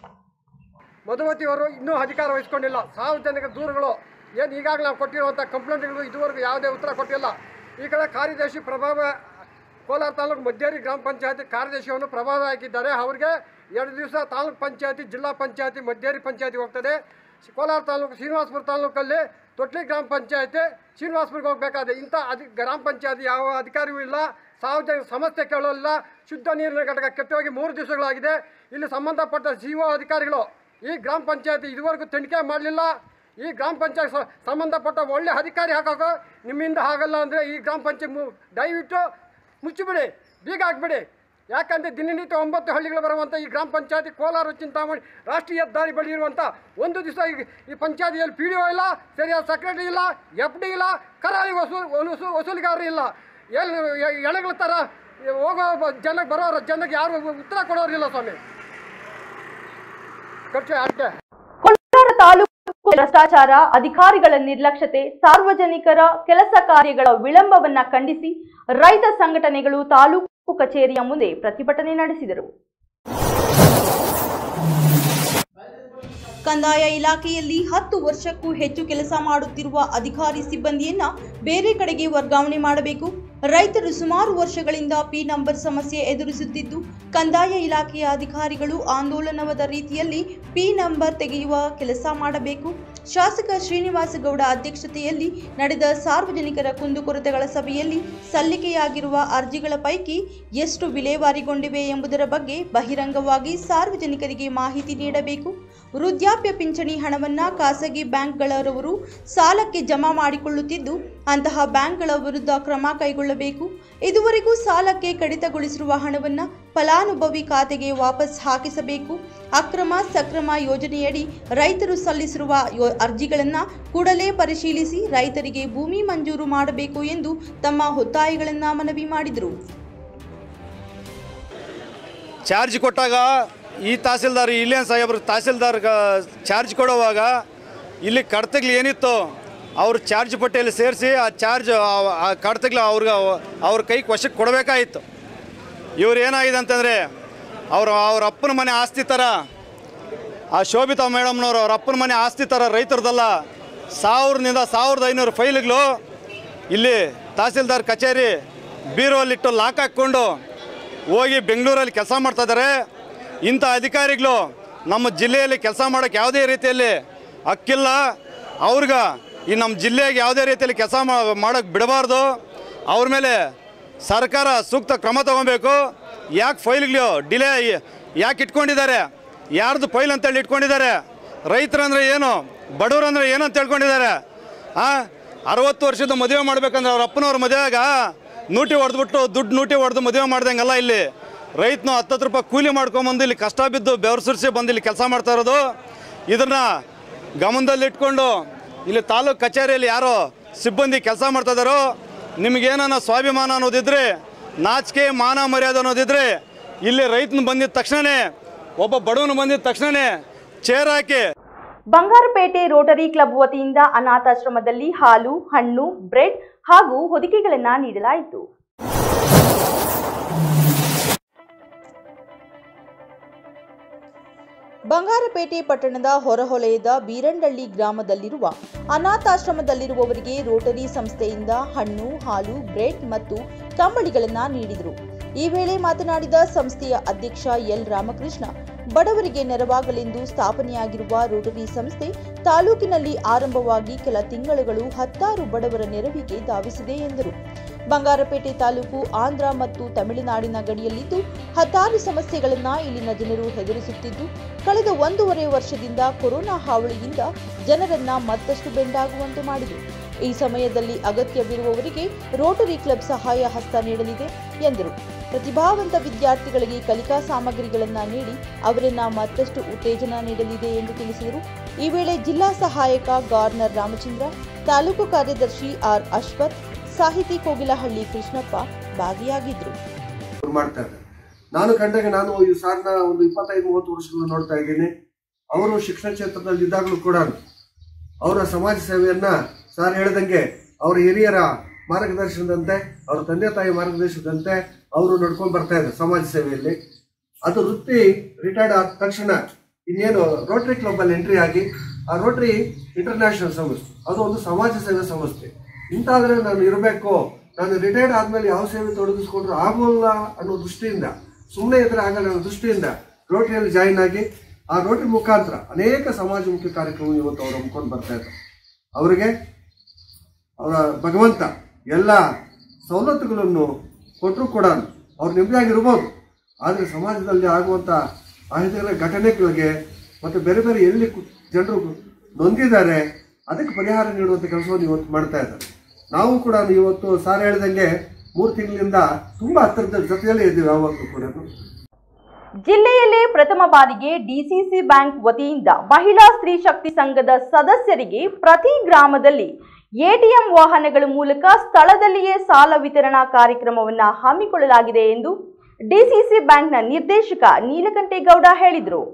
ಮಧುಮತಿಯವರು ಇನ್ನೂ ಅಧಿಕಾರ ವಹಿಸ್ಕೊಂಡಿಲ್ಲ ಸಾರ್ವಜನಿಕ ದೂರುಗಳು ಏನು ಈಗಾಗಲೇ ನಾವು ಕೊಟ್ಟಿರುವಂಥ ಕಂಪ್ಲೇಂಟ್ಗಳು ಇದುವರೆಗೂ ಯಾವುದೇ ಉತ್ತರ ಕೊಟ್ಟಿಲ್ಲ ಈ ಕಡೆ ಕಾರ್ಯದರ್ಶಿ ಪ್ರಭಾವ ಕೋಲಾರ ತಾಲೂಕು ಮಧ್ಯೇರಿ ಗ್ರಾಮ ಪಂಚಾಯತಿ ಕಾರ್ಯದರ್ಶಿಯನ್ನು ಪ್ರಭಾವ ಹಾಕಿದ್ದಾರೆ ಅವರಿಗೆ ಎರಡು ದಿವಸ ತಾಲೂಕು ಪಂಚಾಯತಿ ಜಿಲ್ಲಾ ಪಂಚಾಯತಿ ಮಧ್ಯೇರಿ ಪಂಚಾಯತಿ ಹೋಗ್ತದೆ ಕೋಲಾರ ತಾಲೂಕು ಶ್ರೀನಿವಾಸಪುರ ತಾಲೂಕಲ್ಲಿ ತೊಟ್ಲಿ ಗ್ರಾಮ ಪಂಚಾಯತಿ ಶ್ರೀನಿವಾಸಪುರಕ್ಕೆ ಹೋಗಬೇಕಾದ್ರೆ ಇಂಥ ಅಧಿ ಗ್ರಾಮ ಪಂಚಾಯತಿ ಯಾವ ಅಧಿಕಾರಿಯೂ ಇಲ್ಲ ಸಾರ್ವಜನಿಕ ಸಮಸ್ಯೆ ಕೇಳೋಲ್ಲ ಶುದ್ಧ ನೀರಿನ ಘಟಕ ಕೆಟ್ಟೋಗಿ ಮೂರು ದಿವಸಗಳಾಗಿದೆ ಇಲ್ಲಿ ಸಂಬಂಧಪಟ್ಟ ಸಿ ಅಧಿಕಾರಿಗಳು ಈ ಗ್ರಾಮ ಪಂಚಾಯತಿ ಇದುವರೆಗೂ ತನಿಖೆ ಮಾಡಲಿಲ್ಲ ಈ ಗ್ರಾಮ ಪಂಚಾಯತ್ ಸ- ಸಂಬಂಧಪಟ್ಟ ಒಳ್ಳೆ ಅಧಿಕಾರಿ ಹಾಕೋಕೆ ನಿಮ್ಮಿಂದ ಆಗಲ್ಲ ಅಂದರೆ ಈ ಗ್ರಾಮ ಪಂಚಾಯತ್ ಮು ದಯವಿಟ್ಟು ಮುಚ್ಚಿಬಿಡಿ ಬೀಗ ಹಾಕ್ಬಿಡಿ ಯಾಕಂದರೆ ದಿನನಿತ್ಯ ಒಂಬತ್ತು ಹಳ್ಳಿಗಳು ಬರುವಂಥ ಈ ಗ್ರಾಮ ಪಂಚಾಯತಿ ಕೋಲಾರ ಚಿಂತಾಮಣಿ ರಾಷ್ಟ್ರೀಯ ಹೆದ್ದಾರಿ ಬಳಿ ಇರುವಂಥ ಒಂದು ದಿವಸ ಈ ಈ ಪಂಚಾಯತಿಯಲ್ಲಿ ಪಿ ಡಿ ಒ ಇಲ್ಲ ಸರಿಯಾದ ಸೆಕ್ರೆಟರಿ ಇಲ್ಲ ಎಫ್ ಡಿ ಇಲ್ಲ ಕರಾಳಿ ವಸೂಲ್ ವಸೂ ವಸೂಲಿಗಾರರು ಇಲ್ಲ ಎಲ್ಲಿ ಎಳೆಗಳ ಥರ ಹೋಗೋ ಬ- ಜನಕ್ಕೆ ಬರೋರು ಜನಕ್ಕೆ ಯಾರು ಉತ್ತರ ಕೊಡೋರಿಲ್ಲ ಸ್ವಾಮಿ ಖರ್ಚು ಅಷ್ಟೇ ಕೋಲಾರ ತಾಲೂಕು ಭ್ರಷ್ಟಾಚಾರ ಅಧಿಕಾರಿಗಳ ನಿರ್ಲಕ್ಷ್ಯತೆ ಸಾರ್ವಜನಿಕರ ಕೆಲಸ ಕಾರ್ಯಗಳ ವಿಳಂಬವನ್ನ ಖಂಡಿಸಿ ರೈತ ಸಂಘಟನೆಗಳು ತಾಲೂಕು ಕಚೇರಿಯ ಮುಂದೆ ಪ್ರತಿಭಟನೆ ನಡೆಸಿದರು ಕಂದಾಯ ಇಲಾಖೆಯಲ್ಲಿ ಹತ್ತು ವರ್ಷಕ್ಕೂ ಹೆಚ್ಚು ಕೆಲಸ ಮಾಡುತ್ತಿರುವ ಅಧಿಕಾರಿ ಸಿಬ್ಬಂದಿಯನ್ನ ಬೇರೆ ಕಡೆಗೆ ವರ್ಗಾವಣೆ ಮಾಡಬೇಕು ರೈತರು ಸುಮಾರು ವರ್ಷಗಳಿಂದ ಪಿ ನಂಬರ್ ಸಮಸ್ಯೆ ಎದುರಿಸುತ್ತಿದ್ದು ಕಂದಾಯ ಇಲಾಖೆಯ ಅಧಿಕಾರಿಗಳು ಆಂದೋಲನವಾದ ರೀತಿಯಲ್ಲಿ ಪಿ ನಂಬರ್ ತೆಗೆಯುವ ಕೆಲಸ ಮಾಡಬೇಕು ಶಾಸಕ ಶ್ರೀನಿವಾಸ ಗೌಡ ಅಧ್ಯಕ್ಷತೆಯಲ್ಲಿ ನಡೆದ ಸಾರ್ವಜನಿಕರ ಕುಂದುಕೊರತೆಗಳ ಸಭೆಯಲ್ಲಿ ಸಲ್ಲಿಕೆಯಾಗಿರುವ ಅರ್ಜಿಗಳ ಪೈಕಿ ಎಷ್ಟು ವಿಲೇವಾರಿಗೊಂಡಿವೆ ಎಂಬುದರ ಬಗ್ಗೆ ಬಹಿರಂಗವಾಗಿ ಸಾರ್ವಜನಿಕರಿಗೆ ಮಾಹಿತಿ ನೀಡಬೇಕು ವೃದ್ಧಾಪ್ಯ ಪಿಂಚಣಿ ಹಣವನ್ನ ಖಾಸಗಿ ಬ್ಯಾಂಕ್ಗಳವರು ಸಾಲಕ್ಕೆ ಜಮಾ ಮಾಡಿಕೊಳ್ಳುತ್ತಿದ್ದು ಅಂತಹ ಬ್ಯಾಂಕ್ಗಳ ವಿರುದ್ಧ ಕ್ರಮ ಕೈಗೊಳ್ಳಬೇಕು ಇದುವರೆಗೂ ಸಾಲಕ್ಕೆ ಕಡಿತಗೊಳಿಸಿರುವ ಹಣವನ್ನ ಫಲಾನುಭವಿ ಖಾತೆಗೆ ವಾಪಸ್ ಹಾಕಿಸಬೇಕು ಅಕ್ರಮ ಸಕ್ರಮ ಯೋಜನೆಯಡಿ ರೈತರು ಸಲ್ಲಿಸಿರುವ ಯೋ- ಅರ್ಜಿಗಳನ್ನ ಕೂಡಲೇ ಪರಿಶೀಲಿಸಿ ರೈತರಿಗೆ ಭೂಮಿ ಮಂಜೂರು ಮಾಡಬೇಕು ಎಂದು ತಮ್ಮ ಒತ್ತಾಯಗಳನ್ನ ಮನವಿ ಮಾಡಿದರು ಚಾರ್ಜ್ ಕೊಟ್ಟಾಗ ಈ ತಹಸೀಲ್ದಾರ್ ಇಲ್ಲಿಯನ್ ಸಾಹೇಬ್ರು ತಹಸೀಲ್ದಾರ್ ಚಾರ್ಜ್ ಕೊಡುವಾಗ ಇಲ್ಲಿ ಕಡ್ತಗ್ಲು ಏನಿತ್ತು ಅವ್ರ ಚಾರ್ಜ್ ಪಟ್ಟಿಯಲ್ಲಿ ಸೇರಿಸಿ ಆ ಚಾರ್ಜ್ ಆ ಕಡ್ತಗ್ಲು ಅವ್ರಿಗೆ ಅವ್ರ ಕೈ ವಶಕ್ಕೆ ಕೊಡಬೇಕಾಗಿತ್ತು ಇವ್ರು ಏನಾಗಿದೆ ಅಂತಂದರೆ ಅವ್ರ ಅವ್ರ ಅಪ್ಪನ ಮನೆ ಆಸ್ತಿ ಥರ ಆ ಶೋಭಿತಾ ಮೇಡಮ್ನವ್ರು ಅವ್ರ ಅಪ್ಪನ ಮನೆ ಆಸ್ತಿ ಥರ ರೈತರದಲ್ಲ ಸಾವಿರದಿಂದ ಸಾವಿರದ ಐನೂರು ಫೈಲ್ಗಳು ಇಲ್ಲಿ ತಹಸೀಲ್ದಾರ್ ಕಚೇರಿ ಬೀರೋಲಿಟ್ಟು ಲಾಕ್ ಹಾಕ್ಕೊಂಡು ಹೋಗಿ ಬೆಂಗಳೂರಲ್ಲಿ ಕೆಲಸ ಮಾಡ್ತಾ ಇದ್ದಾರೆ ಇಂಥ ಅಧಿಕಾರಿಗಳು ನಮ್ಮ ಜಿಲ್ಲೆಯಲ್ಲಿ ಕೆಲಸ ಮಾಡೋಕ್ಕೆ ಯಾವುದೇ ರೀತಿಯಲ್ಲಿ ಹಕ್ಕಿಲ್ಲ ಅವ್ರಿಗೆ ಈ ನಮ್ಮ ಜಿಲ್ಲೆಗೆ ಯಾವುದೇ ರೀತಿಯಲ್ಲಿ ಕೆಲಸ ಮಾಡೋಕ್ಕೆ ಬಿಡಬಾರ್ದು ಅವ್ರ ಮೇಲೆ ಸರ್ಕಾರ ಸೂಕ್ತ ಕ್ರಮ ತಗೊಬೇಕು ಯಾಕೆ ಫೈಲ್ಗಳು ಡಿಲೇ ಯಾಕೆ ಇಟ್ಕೊಂಡಿದ್ದಾರೆ ಯಾರ್ದು ಫೈಲ್ ಅಂತೇಳಿ ಇಟ್ಕೊಂಡಿದ್ದಾರೆ ರೈತರಂದ್ರೆ ಏನು ಬಡವರಂದ್ರೆ ಏನು ಅಂತ ತಿಳ್ಕೊಂಡಿದ್ದಾರೆ ಆ ಅರವತ್ತು ವರ್ಷದ ಮದುವೆ ಮಾಡ್ಬೇಕಂದ್ರೆ ಅವ್ರ ಅಪ್ಪನವ್ರ ಮದುವೆಯಾಗ ನೂಟಿ ಹೊಡೆದ್ಬಿಟ್ಟು ದುಡ್ಡು ನೂಟಿ ಹೊಡೆದು ಮದುವೆ ಮಾಡ್ದಂಗಲ್ಲ ಇಲ್ಲಿ ರೈತನು ಹತ್ತತ್ತು ರೂಪಾಯಿ ಕೂಲಿ ಮಾಡ್ಕೊಂಬಂದು ಇಲ್ಲಿ ಕಷ್ಟ ಬಿದ್ದು ಬೆವರು ಸುರಿಸಿ ಬಂದು ಇಲ್ಲಿ ಕೆಲಸ ಮಾಡ್ತಾ ಇರೋದು ಇದನ್ನು ಗಮನದಲ್ಲಿಟ್ಕೊಂಡು ಇಲ್ಲಿ ತಾಲೂಕು ಕಚೇರಿಯಲ್ಲಿ ಯಾರೋ ಸಿಬ್ಬಂದಿ ಕೆಲಸ ಮಾಡ್ತಾ ಇದ್ದಾರೋ ನಿಮಗೇನ ಸ್ವಾಭಿಮಾನ ಅನ್ನೋದಿದ್ರೆ ನಾಚಿಕೆ ಮಾನ ಮರ್ಯಾದೆ ಅನ್ನೋದಿದ್ರೆ ಇಲ್ಲಿ ರೈತನ ಬಂದಿದ ತಕ್ಷಣವೇ ಒಬ್ಬ ಬಡವನು ಬಂದಿದ ತಕ್ಷಣವೇ ಚೇರ್ ಹಾಕಿ ಬಂಗಾರಪೇಟೆ ರೋಟರಿ ಕ್ಲಬ್ ವತಿಯಿಂದ ಅನಾಥಾಶ್ರಮದಲ್ಲಿ ಹಾಲು ಹಣ್ಣು ಬ್ರೆಡ್ ಹಾಗೂ ಹೊದಿಕೆಗಳನ್ನ ನೀಡಲಾಯಿತು ಬಂಗಾರಪೇಟೆ ಪಟ್ಟಣದ ಹೊರವಲಯದ ಬೀರಂಡಳ್ಳಿ ಗ್ರಾಮದಲ್ಲಿರುವ ಅನಾಥಾಶ್ರಮದಲ್ಲಿರುವವರಿಗೆ ರೋಟರಿ ಸಂಸ್ಥೆಯಿಂದ ಹಣ್ಣು ಹಾಲು ಬ್ರೆಡ್ ಮತ್ತು ಕಂಬಳಿಗಳನ್ನು ನೀಡಿದರು ಈ ವೇಳೆ ಮಾತನಾಡಿದ ಸಂಸ್ಥೆಯ ಅಧ್ಯಕ್ಷ ಎಲ್ ರಾಮಕೃಷ್ಣ ಬಡವರಿಗೆ ನೆರವಾಗಲೆಂದು ಸ್ಥಾಪನೆಯಾಗಿರುವ ರೋಟರಿ ಸಂಸ್ಥೆ ತಾಲೂಕಿನಲ್ಲಿ ಆರಂಭವಾಗಿ ಕೆಲ ತಿಂಗಳುಗಳು ಹತ್ತಾರು ಬಡವರ ನೆರವಿಗೆ ಧಾವಿಸಿದೆ ಎಂದರು ಬಂಗಾರಪೇಟೆ ತಾಲೂಕು ಆಂಧ್ರ ಮತ್ತು ತಮಿಳುನಾಡಿನ ಗಡಿಯಲ್ಲಿದ್ದು ಹತ್ತಾರು ಸಮಸ್ಯೆಗಳನ್ನ ಇಲ್ಲಿನ ಜನರು ಎದುರಿಸುತ್ತಿದ್ದು ಕಳೆದ ಒಂದೂವರೆ ವರ್ಷದಿಂದ ಕೊರೋನಾ ಹಾವಳಿಯಿಂದ ಜನರನ್ನ ಮತ್ತಷ್ಟು ಬೆಂಡಾಗುವಂತೆ ಮಾಡಿದೆ ಈ ಸಮಯದಲ್ಲಿ ಅಗತ್ಯವಿರುವವರಿಗೆ ರೋಟರಿ ಕ್ಲಬ್ ಸಹಾಯ ಹಸ್ತ ನೀಡಲಿದೆ ಎಂದರು ಪ್ರತಿಭಾವಂತ ವಿದ್ಯಾರ್ಥಿಗಳಿಗೆ ಕಲಿಕಾ ಸಾಮಗ್ರಿಗಳನ್ನ ನೀಡಿ ಅವರನ್ನ ಮತ್ತಷ್ಟು ಉತ್ತೇಜನ ನೀಡಲಿದೆ ಎಂದು ತಿಳಿಸಿದರು ಈ ವೇಳೆ ಜಿಲ್ಲಾ ಸಹಾಯಕ ಗವರ್ನರ್ ರಾಮಚಂದ್ರ ತಾಲೂಕು ಕಾರ್ಯದರ್ಶಿ ಆರ್ ಅಶ್ವಥ್ ಸಾಹಿತಿ ಕೋಗಿಲಹಳ್ಳಿ ಕೃಷ್ಣಪ್ಪ ಭಾಗಿಯಾಗಿದ್ದರು ಅವ್ರು ಮಾಡ್ತಾ ಇದ್ದಾರೆ ನಾನು ಕಂಡಾಗ ನಾನು ಈ ಸಾರ್ನ ಒಂದು ಇಪ್ಪತ್ತೈದು ಮೂವತ್ತು ವರ್ಷಗಳು ನೋಡ್ತಾ ಇದ್ದೀನಿ ಅವರು ಶಿಕ್ಷಣ ಕ್ಷೇತ್ರದಲ್ಲಿ ಇದ್ದಾಗಲೂ ಕೂಡ ಅವರ ಸಮಾಜ ಸೇವೆಯನ್ನ ಸಾರ್ ಹೇಳ್ದಂಗೆ ಅವರ ಹಿರಿಯರ ಮಾರ್ಗದರ್ಶನದಂತೆ ಅವರ ತಂದೆ ತಾಯಿ ಮಾರ್ಗದರ್ಶನದಂತೆ ಅವರು ನಡ್ಕೊಂಡು ಬರ್ತಾ ಇದ್ದಾರೆ ಸಮಾಜ ಸೇವೆಯಲ್ಲಿ ಅದು ವೃತ್ತಿ ರಿಟೈರ್ಡ್ ಆದ ತಕ್ಷಣ ಇನ್ನೇನು ರೋಟರಿ ಕ್ಲಬ್ ಅಲ್ಲಿ ಎಂಟ್ರಿ ಆಗಿ ಆ ರೋಟರಿ ಇಂಟರ್ನ್ಯಾಷನಲ್ ಸಂಸ್ಥೆ ಅದು ಒಂದು ಸಮಾಜ ಸೇವೆ ಸಂಸ್ಥೆ ಇಂತಾದ್ರೆ ನಾನು ಇರಬೇಕು ನಾನು ರಿಟೈರ್ಡ್ ಆದ್ಮೇಲೆ ಯಾವ ಸೇವೆ ತೊಡಗಿಸ್ಕೊಂಡ್ರು ಆಗೋಲ್ಲ ಅನ್ನೋ ದೃಷ್ಟಿಯಿಂದ ಸುಮ್ಮನೆ ಇದ್ರೆ ಆಗಲ್ಲ ಅನ್ನೋ ದೃಷ್ಟಿಯಿಂದ ರೋಟರಿಯಲ್ಲಿ ಜಾಯಿನ್ ಆಗಿ ಆ ರೋಟರಿ ಮುಖಾಂತರ ಅನೇಕ ಸಮಾಜಮುಖಿ ಕಾರ್ಯಕ್ರಮ ಇವತ್ತು ಅವರು ಹಮ್ಮಿಕೊಂಡು ಬರ್ತಾ ಇದ್ದಾರೆ ಅವರಿಗೆ ಅವರ ಭಗವಂತ ಎಲ್ಲ ಸವಲತ್ತುಗಳನ್ನು ಕೊಟ್ಟರು ಕೂಡ ಅವ್ರು ನೆಮ್ಮದಿಯಾಗಿರ್ಬೋದು ಆದರೆ ಸಮಾಜದಲ್ಲಿ ಆಗುವಂಥ ಅಹಿತಕರ ಘಟನೆಗಳಿಗೆ ಮತ್ತು ಬೇರೆ ಬೇರೆ ಎಲ್ಲಿ ಕು- ಜನರು ನೊಂದಿದ್ದಾರೆ ಅದಕ್ಕೆ ಪರಿಹಾರ ನೀಡುವಂಥ ಕೆಲಸವನ್ನು ಇವತ್ತು ಮಾಡ್ತಾ ಇದ್ದಾರೆ ನಾವು ಕೂಡ ಇವತ್ತು ಸಾರ್ ಹೇಳಿದಂಗೆ ಮೂರು ತಿಂಗಳಿಂದ ತುಂಬ ಹತ್ತಿರದ ಜೊತೆಯಲ್ಲೇ ಇದ್ದೀವಿ ಯಾವಾಗಲೂ ಕೂಡ ಜಿಲ್ಲೆಯಲ್ಲೇ ಪ್ರಥಮ ಬಾರಿಗೆ ಡಿಸಿಸಿ ಬ್ಯಾಂಕ್ ವತಿಯಿಂದ ಮಹಿಳಾ ಸ್ತ್ರೀ ಶಕ್ತಿ ಸಂಘದ ಸದಸ್ಯರಿಗೆ ಪ್ರತಿ ಗ್ರಾಮದಲ್ಲಿ ಎಟಿಎಂ ವಾಹನಗಳ ಮೂಲಕ ಸ್ಥಳದಲ್ಲಿಯೇ ಸಾಲ ವಿತರಣಾ ಕಾರ್ಯಕ್ರಮವನ್ನು ಹಮ್ಮಿಕೊಳ್ಳಲಾಗಿದೆ ಎಂದು ಡಿಸಿಸಿ ಬ್ಯಾಂಕ್ನ ನಿರ್ದೇಶಕ ನೀಲಕಂಠೇಗೌಡ ಹೇಳಿದರು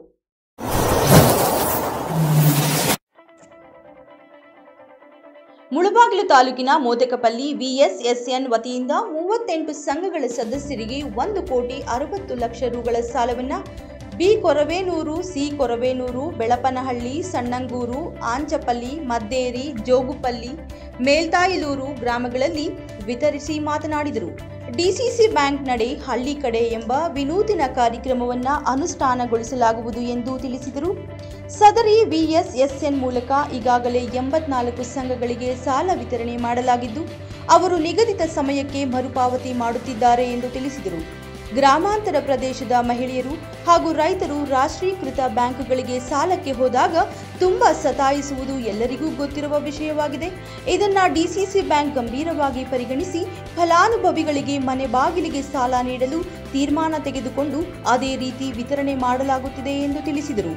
ಮುಳಬಾಗಿಲು ತಾಲೂಕಿನ ಮೋದಕಪಲ್ಲಿ ವಿಎಸ್ಎಸ್ಎನ್ ವತಿಯಿಂದ ಮೂವತ್ತೆಂಟು ಸಂಘಗಳ ಸದಸ್ಯರಿಗೆ ಒಂದು ಕೋಟಿ ಅರವತ್ತು ಲಕ್ಷ ರುಗಳ ಸಾಲವನ್ನು ಬಿ ಕೊರವೇನೂರು ಸಿ ಕೊರವೇನೂರು ಬೆಳಪನಹಳ್ಳಿ ಸಣ್ಣಂಗೂರು ಆಂಚಪಲ್ಲಿ ಮದ್ದೇರಿ ಜೋಗುಪಲ್ಲಿ ಮೇಲ್ತಾಯಲೂರು ಗ್ರಾಮಗಳಲ್ಲಿ ವಿತರಿಸಿ ಮಾತನಾಡಿದರು ಡಿಸಿಸಿ ಬ್ಯಾಂಕ್ ನಡೆ ಹಳ್ಳಿ ಕಡೆ ಎಂಬ ವಿನೂತನ ಕಾರ್ಯಕ್ರಮವನ್ನು ಅನುಷ್ಠಾನಗೊಳಿಸಲಾಗುವುದು ಎಂದು ತಿಳಿಸಿದರು ಸದರಿ ವಿಎಸ್ಎಸ್ಎನ್ ಮೂಲಕ ಈಗಾಗಲೇ ಎಂಬತ್ನಾಲ್ಕು ಸಂಘಗಳಿಗೆ ಸಾಲ ವಿತರಣೆ ಮಾಡಲಾಗಿದ್ದು ಅವರು ನಿಗದಿತ ಸಮಯಕ್ಕೆ ಮರುಪಾವತಿ ಮಾಡುತ್ತಿದ್ದಾರೆ ಎಂದು ತಿಳಿಸಿದರು ಗ್ರಾಮಾಂತರ ಪ್ರದೇಶದ ಮಹಿಳೆಯರು ಹಾಗೂ ರೈತರು ರಾಷ್ಟ್ರೀಕೃತ ಬ್ಯಾಂಕುಗಳಿಗೆ ಸಾಲಕ್ಕೆ ಹೋದಾಗ ತುಂಬಾ ಸತಾಯಿಸುವುದು ಎಲ್ಲರಿಗೂ ಗೊತ್ತಿರುವ ವಿಷಯವಾಗಿದೆ ಇದನ್ನ ಡಿಸಿಸಿ ಬ್ಯಾಂಕ್ ಗಂಭೀರವಾಗಿ ಪರಿಗಣಿಸಿ ಫಲಾನುಭವಿಗಳಿಗೆ ಮನೆ ಬಾಗಿಲಿಗೆ ಸಾಲ ನೀಡಲು ತೀರ್ಮಾನ ತೆಗೆದುಕೊಂಡು ಅದೇ ರೀತಿ ವಿತರಣೆ ಮಾಡಲಾಗುತ್ತಿದೆ ಎಂದು ತಿಳಿಸಿದರು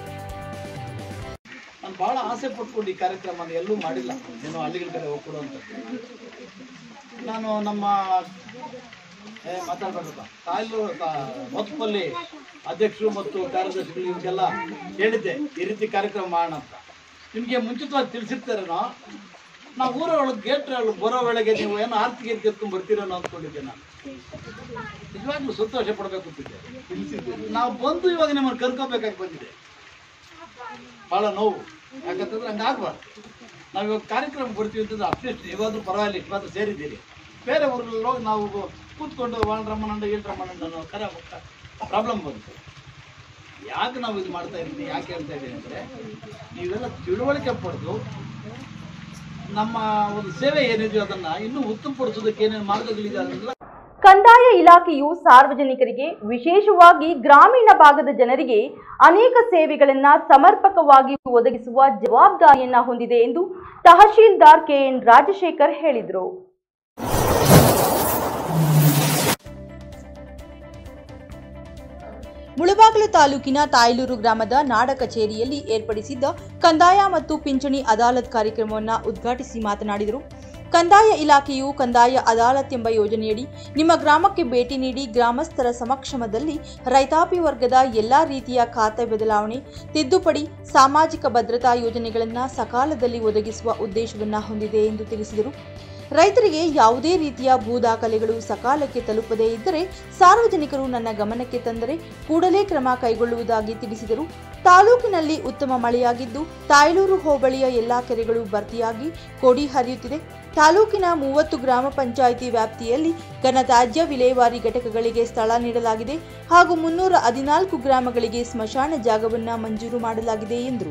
ನಾನು ಭಾಳ ಆಸೆ ಪಟ್ಕೊಂಡು ಈ ಕಾರ್ಯಕ್ರಮನ ಎಲ್ಲೂ ಮಾಡಿಲ್ಲ ಏನೋ ಹಳ್ಳಿಗಳ ಕಡೆ ಹೋಗ್ಕೊಡು ಅಂತ ನಾನು ನಮ್ಮ ಏ ಮಾತಾಡ್ಬೇಕಪ್ಪ ತಾಯ್ಲು ಮೊತ್ತಪಲ್ಲಿ ಅಧ್ಯಕ್ಷರು ಮತ್ತು ಕಾರ್ಯದರ್ಶಿಗಳು ಇವ್ರಿಗೆಲ್ಲ ಹೇಳಿದ್ದೆ ಈ ರೀತಿ ಕಾರ್ಯಕ್ರಮ ಮಾಡೋಣ ಅಂತ ನಿಮಗೆ ಮುಂಚಿತವಾಗಿ ತಿಳಿಸಿರ್ತಾರೇನೋ ನಾವು ಊರ ಒಳಗೆ ಗೇಟ್ ಬರೋ ವೇಳೆಗೆ ನೀವು ಏನೋ ಆರ್ತಿಗೆ ಎತ್ಕೊಂಡು ಬರ್ತೀರೇನೋ ಅಂದ್ಕೊಂಡಿದ್ದೆ ನಾನು ನಿಜವಾಗ್ಲೂ ಸಂತೋಷ ಪಡಬೇಕು ಅಂತಿದ್ದೆ ನಾವು ಬಂದು ಇವಾಗ ನಿಮ್ಮನ್ನು ಕರ್ಕೋಬೇಕಾಗಿ ಬಂದಿದೆ ಭಾಳ ನೋವು ಯಾಕಂತಂದ್ರೆ ಹಂಗೆ ಆಗ್ಬಾರ್ದು ನಾವು ಇವಾಗ ಕಾರ್ಯಕ್ರಮ ಕೊಡ್ತೀವಿ ಅಂತಂದ್ರೆ ಅಟ್ಲೀಸ್ಟ್ ನೀವಾದ್ರೂ ಪರವಾಗಿಲ್ಲ ಇಷ್ಟು ಮಾತ್ರ ಸೇರಿದ್ದೀರಿ ಬೇರೆ ಊರಲ್ಲಿ ಹೋಗಿ ನಾವು ಕೂತ್ಕೊಂಡು ವಾಣ ರಮ್ಮನಂಡ ಏಳು ರಮ್ಮನಂಡ ಅನ್ನೋ ಕರೆ ಪ್ರಾಬ್ಲಮ್ ಬಂತು ಯಾಕೆ ನಾವು ಇದು ಮಾಡ್ತಾ ಇದ್ದೀನಿ ಯಾಕೆ ಹೇಳ್ತಾ ಇದ್ದೀನಿ ಅಂದರೆ ನೀವೆಲ್ಲ ತಿಳುವಳಿಕೆ ಪಡೆದು ನಮ್ಮ ಒಂದು ಸೇವೆ ಏನಿದೆಯೋ ಅದನ್ನು ಇನ್ನೂ ಉತ್ತಮಪಡಿಸೋದಕ್ಕೆ ಏನೇನು ಮಾರ್ಗಗಳಿದೆ ಅದನ್ನೆಲ್ಲ ಕಂದಾಯ ಇಲಾಖೆಯು ಸಾರ್ವಜನಿಕರಿಗೆ ವಿಶೇಷವಾಗಿ ಗ್ರಾಮೀಣ ಭಾಗದ ಜನರಿಗೆ ಅನೇಕ ಸೇವೆಗಳನ್ನ ಸಮರ್ಪಕವಾಗಿ ಒದಗಿಸುವ ಜವಾಬ್ದಾರಿಯನ್ನ ಹೊಂದಿದೆ ಎಂದು ತಹಶೀಲ್ದಾರ್ ಕೆಎನ್ ರಾಜಶೇಖರ್ ಹೇಳಿದರು ಮುಳಬಾಗಿಲು ತಾಲೂಕಿನ ತಾಯ್ಲೂರು ಗ್ರಾಮದ ನಾಡ ಕಚೇರಿಯಲ್ಲಿ ಏರ್ಪಡಿಸಿದ್ದ ಕಂದಾಯ ಮತ್ತು ಪಿಂಚಣಿ ಅದಾಲತ್ ಕಾರ್ಯಕ್ರಮವನ್ನು ಉದ್ಘಾಟಿಸಿ ಮಾತನಾಡಿದರು ಕಂದಾಯ ಇಲಾಖೆಯು ಕಂದಾಯ ಅದಾಲತ್ ಎಂಬ ಯೋಜನೆಯಡಿ ನಿಮ್ಮ ಗ್ರಾಮಕ್ಕೆ ಭೇಟಿ ನೀಡಿ ಗ್ರಾಮಸ್ಥರ ಸಮಕ್ಷಮದಲ್ಲಿ ರೈತಾಪಿ ವರ್ಗದ ಎಲ್ಲಾ ರೀತಿಯ ಖಾತೆ ಬದಲಾವಣೆ ತಿದ್ದುಪಡಿ ಸಾಮಾಜಿಕ ಭದ್ರತಾ ಯೋಜನೆಗಳನ್ನು ಸಕಾಲದಲ್ಲಿ ಒದಗಿಸುವ ಉದ್ದೇಶವನ್ನು ಹೊಂದಿದೆ ಎಂದು ತಿಳಿಸಿದರು ರೈತರಿಗೆ ಯಾವುದೇ ರೀತಿಯ ಭೂ ದಾಖಲೆಗಳು ಸಕಾಲಕ್ಕೆ ತಲುಪದೇ ಇದ್ದರೆ ಸಾರ್ವಜನಿಕರು ನನ್ನ ಗಮನಕ್ಕೆ ತಂದರೆ ಕೂಡಲೇ ಕ್ರಮ ಕೈಗೊಳ್ಳುವುದಾಗಿ ತಿಳಿಸಿದರು ತಾಲೂಕಿನಲ್ಲಿ ಉತ್ತಮ ಮಳೆಯಾಗಿದ್ದು ತಾಯ್ಲೂರು ಹೋಬಳಿಯ ಎಲ್ಲಾ ಕೆರೆಗಳು ಭರ್ತಿಯಾಗಿ ಕೊಡಿ ಹರಿಯುತ್ತಿದೆ ತಾಲೂಕಿನ ಮೂವತ್ತು ಗ್ರಾಮ ಪಂಚಾಯಿತಿ ವ್ಯಾಪ್ತಿಯಲ್ಲಿ ಘನತ್ಯಾಜ್ಯ ವಿಲೇವಾರಿ ಘಟಕಗಳಿಗೆ ಸ್ಥಳ ನೀಡಲಾಗಿದೆ ಹಾಗೂ ಮುನ್ನೂರ ಹದಿನಾಲ್ಕು ಗ್ರಾಮಗಳಿಗೆ ಸ್ಮಶಾನ ಜಾಗವನ್ನು ಮಂಜೂರು ಮಾಡಲಾಗಿದೆ ಎಂದರು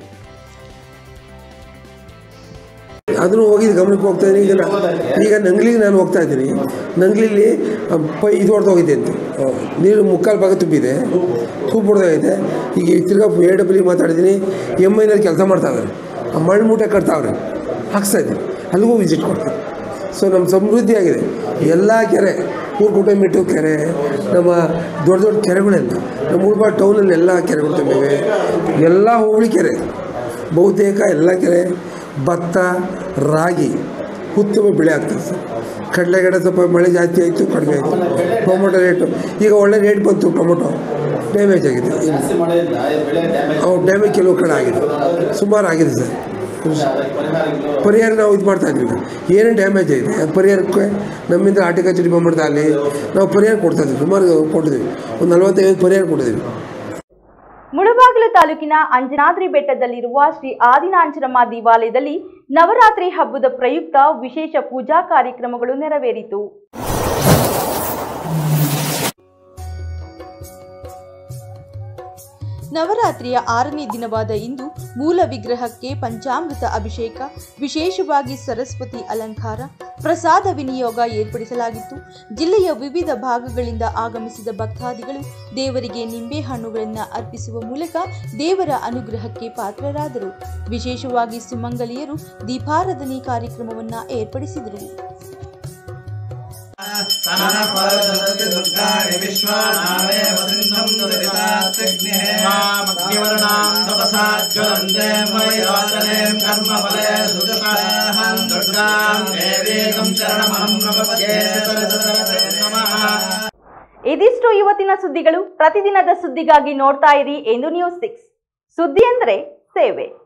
ಅದನ್ನು ಹೋಗಿದ್ದು ಗಮನಕ್ಕೆ ಹೋಗ್ತಾ ಇದ್ದೀನಿ ಈಗ ನಾ- ಈಗ ನಂಗ್ಲಿಗೆ ನಾನು ಹೋಗ್ತಾ ಇದ್ದೀನಿ ನಂಗ್ಲಿಲಿ ಆ, ಪೈ ಇದು ಹೊಡೆದು ಹೋಗಿದೆ ಅಂತ ಆ, ನೀರು ಮುಕ್ಕಾಲು ಭಾಗ ತುಂಬಿದೆ ತೂಪು ಹೊಡೆದೋಗಿದೆ ಈಗ ತಿರ್ಗಾ ಎ ಡಬ್ಲ್ಯೂ ಮಾತಾಡಿದ್ದೀನಿ ಎಮ್ ಐನಲ್ಲಿ ಕೆಲಸ ಮಾಡ್ತಾವ್ರೆ ಆ ಮಣ್ಣು ಮೂಟೆ ಕಟ್ತಾವ್ರೆ ಹಾಕ್ಸ್ತಾ ಇದ್ದೀನಿ ಅಲ್ಲಿಗೂ ವಿಸಿಟ್ ಕೊಡ್ತೀನಿ ಸೊ ನಮ್ಮ ಸಮೃದ್ಧಿ ಆಗಿದೆ ಎಲ್ಲ ಕೆರೆ ಊರ್ಕುಟಮಿಟ್ಟು ಕೆರೆ ನಮ್ಮ ದೊಡ್ಡ ದೊಡ್ಡ ಕೆರೆಗಳೆಲ್ಲ ನಮ್ಮ ಉಳ್ಬಾ ಟೌನಲ್ಲಿ ಎಲ್ಲ ಕೆರೆಗಳು ತುಂಬಿವೆ ಎಲ್ಲ ಹೋಬಳಿ ಕೆರೆ ಬಹುತೇಕ ಎಲ್ಲ ಕೆರೆ ಭತ್ತ ರಾಗಿ ಉತ್ತಮ ಬೆಳೆ ಆಗ್ತದೆ ಸರ್ ಕಡಲೆಗಡೆ ಸ್ವಲ್ಪ ಮಳೆ ಜಾಸ್ತಿ ಆಯಿತು ಕಡಿಮೆ ಆಯಿತು ಟೊಮೊಟೊ ರೇಟು ಈಗ ಒಳ್ಳೆ ರೇಟ್ ಬಂತು ಟೊಮೊಟೊ ಡ್ಯಾಮೇಜ್ ಆಗಿದೆ ಅವು ಡ್ಯಾಮೇಜ್ ಕೆಲವು ಕಡೆ ಆಗಿದೆ ಸುಮಾರು ಆಗಿದೆ ಸರ್ ಪರಿಹಾರ ನಾವು ಇದು ಮಾಡ್ತಾ ಇದ್ವಿ ಏನೇನು ಡ್ಯಾಮೇಜ್ ಆಗಿದೆ ಆ ಪರಿಹಾರಕ್ಕೆ ನಮ್ಮಿಂದ ಆರ್ಟಿಕಲ್ಚರ್ ಡಿಪಾರ್ಟ್ಮೆಂಟ್ ಅಲ್ಲಿ ನಾವು ಪರಿಹಾರ ಕೊಡ್ತಾ ಇದ್ವಿ ಸುಮಾರು ಕೊಟ್ಟಿದ್ದೀವಿ ಒಂದು ನಲವತ್ತೈದು ಪರಿಹಾರ ಕೊಟ್ಟಿದ್ದೀವಿ ಮುಳಬಾಗಿಲು ತಾಲೂಕಿನ ಅಂಜನಾದ್ರಿ ಬೆಟ್ಟದಲ್ಲಿರುವ ಶ್ರೀ ಆದಿನಾಂಜನಮ್ಮ ದೇವಾಲಯದಲ್ಲಿ ನವರಾತ್ರಿ ಹಬ್ಬದ ಪ್ರಯುಕ್ತ ವಿಶೇಷ ಪೂಜಾ ಕಾರ್ಯಕ್ರಮಗಳು ನೆರವೇರಿತು ನವರಾತ್ರಿಯ ಆರನೇ ದಿನವಾದ ಇಂದು ಮೂಲ ವಿಗ್ರಹಕ್ಕೆ ಪಂಚಾಮೃತ ಅಭಿಷೇಕ ವಿಶೇಷವಾಗಿ ಸರಸ್ವತಿ ಅಲಂಕಾರ ಪ್ರಸಾದ ವಿನಿಯೋಗ ಏರ್ಪಡಿಸಲಾಗಿತ್ತು ಜಿಲ್ಲೆಯ ವಿವಿಧ ಭಾಗಗಳಿಂದ ಆಗಮಿಸಿದ ಭಕ್ತಾದಿಗಳು ದೇವರಿಗೆ ನಿಂಬೆ ಹಣ್ಣುಗಳನ್ನು ಅರ್ಪಿಸುವ ಮೂಲಕ ದೇವರ ಅನುಗ್ರಹಕ್ಕೆ ಪಾತ್ರರಾದರು ವಿಶೇಷವಾಗಿ ಸುಮಂಗಲಿಯರು ದೀಪಾರಾಧನೆ ಕಾರ್ಯಕ್ರಮವನ್ನು ಏರ್ಪಡಿಸಿದರು ಇದಿಷ್ಟು ಇವತ್ತಿನ ಸುದ್ದಿಗಳು ಪ್ರತಿದಿನದ ಸುದ್ದಿಗಾಗಿ ನೋಡ್ತಾ ಇರಿ ಎಂದು ನ್ಯೂಸ್ ಸಿಕ್ಸ್ ಸುದ್ದಿ ಅಂದರೆ ಸೇವೆ